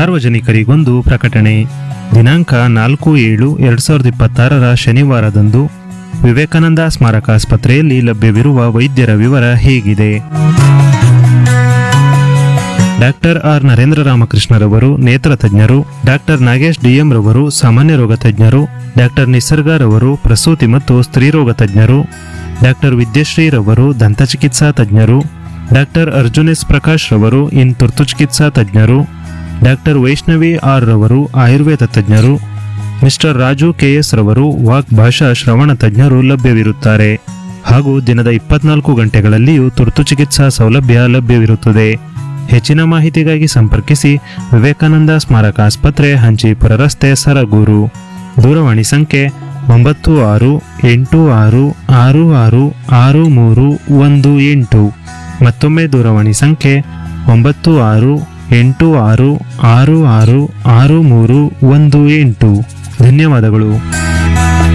ಸಾರ್ವಜನಿಕರಿಗೊಂದು ಪ್ರಕಟಣೆ ದಿನಾಂಕ ನಾಲ್ಕು ಏಳು ಎರಡು ಸಾವಿರದ ಇಪ್ಪತ್ತಾರರ ಶನಿವಾರದಂದು ವಿವೇಕಾನಂದ ಸ್ಮಾರಕ ಆಸ್ಪತ್ರೆಯಲ್ಲಿ ಲಭ್ಯವಿರುವ ವೈದ್ಯರ ವಿವರ ಹೇಗಿದೆ ಡಾಕ್ಟರ್ ಆರ್ ನರೇಂದ್ರ ರಾಮಕೃಷ್ಣರವರು ನೇತ್ರ ತಜ್ಞರು ಡಾಕ್ಟರ್ ನಾಗೇಶ್ ಡಿಎಂ ರವರು ಸಾಮಾನ್ಯ ರೋಗ ತಜ್ಞರು ಡಾಕ್ಟರ್ ನಿಸರ್ಗರವರು ಪ್ರಸೂತಿ ಮತ್ತು ಸ್ತ್ರೀರೋಗ ತಜ್ಞರು ಡಾಕ್ಟರ್ ವಿದ್ಯಶ್ರೀ ರವರು ದಂತಚಿಕಿತ್ಸಾ ತಜ್ಞರು ಡಾಕ್ಟರ್ ಅರ್ಜುನ್ ಎಸ್ ಪ್ರಕಾಶ್ ರವರು ಇನ್ ತುರ್ತು ಚಿಕಿತ್ಸಾ ತಜ್ಞರು ಡಾಕ್ಟರ್ ವೈಷ್ಣವಿ ಆರ್ ರವರು ಆಯುರ್ವೇದ ತಜ್ಞರು ಮಿಸ್ಟರ್ ರಾಜು ಕೆಎಸ್ ರವರು ವಾಕ್ ಭಾಷಾ ಶ್ರವಣ ತಜ್ಞರು ಲಭ್ಯವಿರುತ್ತಾರೆ ಹಾಗೂ ದಿನದ ಇಪ್ಪತ್ನಾಲ್ಕು ಗಂಟೆಗಳಲ್ಲಿಯೂ ತುರ್ತು ಚಿಕಿತ್ಸಾ ಸೌಲಭ್ಯ ಲಭ್ಯವಿರುತ್ತದೆ ಹೆಚ್ಚಿನ ಮಾಹಿತಿಗಾಗಿ ಸಂಪರ್ಕಿಸಿ ವಿವೇಕಾನಂದ ಸ್ಮಾರಕ ಆಸ್ಪತ್ರೆ ಹಂಚಿಪುರ ರಸ್ತೆ ಸರಗೂರು ದೂರವಾಣಿ ಸಂಖ್ಯೆ ಒಂಬತ್ತು ಆರು ಎಂಟು ಆರು ಆರು ಆರು ಆರು ಮೂರು ಒಂದು ಎಂಟು ಮತ್ತೊಮ್ಮೆ ದೂರವಾಣಿ ಸಂಖ್ಯೆ ಒಂಬತ್ತು ಆರು ಎಂಟು ಆರು ಆರು ಆರು ಆರು ಮೂರು ಒಂದು ಎಂಟು ಧನ್ಯವಾದಗಳು